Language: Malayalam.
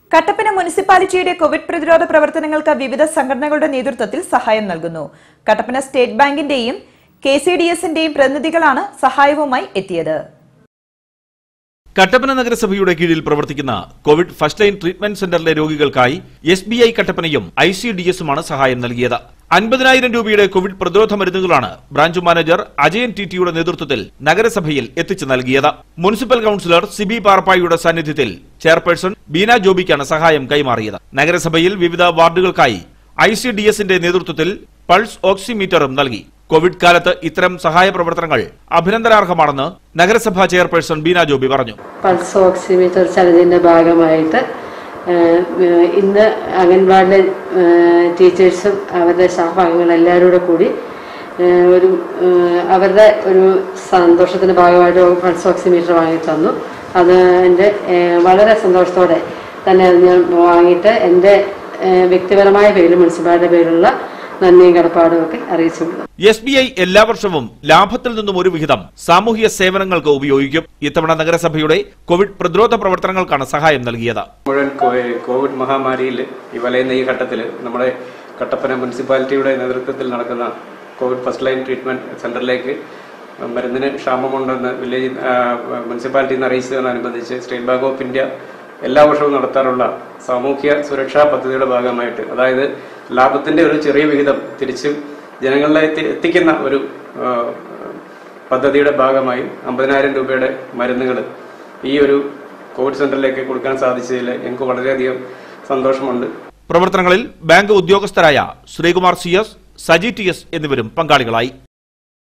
കട്ടപ്പന മുനിസിപ്പാലിറ്റിയുടെ കോവിഡ് പ്രതിരോധ പ്രവർത്തനങ്ങൾക്ക് വിവിധ സംഘടനകളുടെ നേതൃത്വത്തിൽ സഹായം നൽകുന്നു കട്ടപ്പന സ്റ്റേറ്റ് ബാങ്കിന്റെയും കെ സി ഡി എസിന്റെയും പ്രതിനിധികളാണ് സഹായവുമായി എത്തിയത് കട്ടപ്പന നഗരസഭയുടെ കീഴിൽ പ്രവർത്തിക്കുന്ന കോവിഡ് ഫസ്റ്റ് ലൈൻ ട്രീറ്റ്മെന്റ് സെന്ററിലെ രോഗികൾക്കായി എസ് ബി ഐ കട്ടപ്പനയും ഐ സി ഡി എസുമാണ് സഹായം നൽകിയത് അൻപതിനായിരം രൂപയുടെ കോവിഡ് പ്രതിരോധ മരുന്നുകളാണ് ബ്രാഞ്ച് മാനേജർ അജയൻ ടി ടിയുടെ നേതൃത്വത്തിൽ നഗരസഭയിൽ എത്തിച്ചു നൽകിയത് മുനിസിപ്പൽ കൌൺസിലർ സിബി പാർപ്പായുടെ സാന്നിധ്യത്തിൽ ചെയർപേഴ്സൺ ബീന ജോബിക്കാണ് സഹായം കൈമാറിയത് നഗരസഭയിൽ വിവിധ വാർഡുകൾക്കായി ഐ സി ഡി എസിന്റെ നേതൃത്വത്തിൽ പൾസ് ഓക്സിമീറ്ററും നൽകി കോവിഡ് കാലത്ത് ഇത്തരം സഹായ പ്രവർത്തനങ്ങൾ അഭിനന്ദനാർഹമാണെന്ന് നഗരസഭാ ചെയർപേഴ്സൺ ബീന ജോബി പറഞ്ഞു പൾസ് ഓക്സിമീറ്റർ ചലനത്തിൻ്റെ ഭാഗമായിട്ട് ഏഹ്, ഏഹ്, ഇന്ന് അംഗൻവാടിയിലെ ഏഹ്, ടീച്ചേഴ്സും അവരുടെ സ്റ്റാഫ് അംഗങ്ങളും എല്ലാവരും കൂടെ കൂടി ഏഹ്, ഒരു ഏഹ്, അവരുടെ ഒരു സന്തോഷത്തിൻ്റെ ഭാഗമായിട്ട് പൾസ് ഓക്സിമീറ്റർ വാങ്ങി തന്നു അത് എൻ്റെ ഏഹ്, വളരെ സന്തോഷത്തോടെ തന്നെ അത് ഞാൻ വാങ്ങിയിട്ട് എൻ്റെ ഏഹ്, വ്യക്തിപരമായ പേരിൽ മുനിസിപ്പാലിറ്റിയുടെ പേരിലുള്ള നന്ദിയും കടപ്പാടും ഒക്കെ അറിയിച്ചുകൊള്ളുന്നു എസ് ബി ഐ എല്ലാ വർഷവും ലാഭത്തിൽ നിന്നും ഒരു വിഹിതം സാമൂഹ്യ സേവനങ്ങൾക്ക് ഉപയോഗിക്കും ഇത്തവണ നഗരസഭയുടെ കോവിഡ് പ്രതിരോധ പ്രവർത്തനങ്ങൾക്കാണ് സഹായം നൽകിയത് മുഴുവൻ കോ- കോവിഡ് മഹാമാരിയിൽ ഈ വലയുന്ന ഈ ഘട്ടത്തിൽ നമ്മുടെ കട്ടപ്പന മുനിസിപ്പാലിറ്റിയുടെ നേതൃത്വത്തിൽ നടക്കുന്ന കോവിഡ് ഫസ്റ്റ് ലൈൻ ട്രീറ്റ്മെന്റ് സെന്ററിലേക്ക് മരുന്നിന് ക്ഷാമമുണ്ടെന്ന് വില്ലേജ് ആ, മുനിസിപ്പാലിറ്റിയിൽ നിന്ന് അറിയിച്ചതിനനുബന്ധിച്ച് സ്റ്റേറ്റ് ബാങ്ക് ഓഫ് ഇന്ത്യ എല്ലാ വർഷവും നടത്താറുള്ള സാമൂഹ്യ സുരക്ഷാ പദ്ധതിയുടെ ഭാഗമായിട്ട് അതായത് ലാഭത്തിന്റെ ഒരു ചെറിയ വിഹിതം തിരിച്ചും ജനങ്ങളിലെ എത്തി- എത്തിക്കുന്ന ഒരു ആ, പദ്ധതിയുടെ ഭാഗമായി അമ്പതിനായിരം രൂപയുടെ മരുന്നുകൾ ഈ ഒരു കോവിഡ് സെന്ററിലേക്ക് കൊടുക്കാൻ സാധിച്ചതിൽ എനിക്ക് വളരെയധികം സന്തോഷമുണ്ട് പ്രവർത്തനങ്ങളിൽ ബാങ്ക് ഉദ്യോഗസ്ഥരായ Sreekumar C S Saji T S എന്നിവരും പങ്കാളികളായി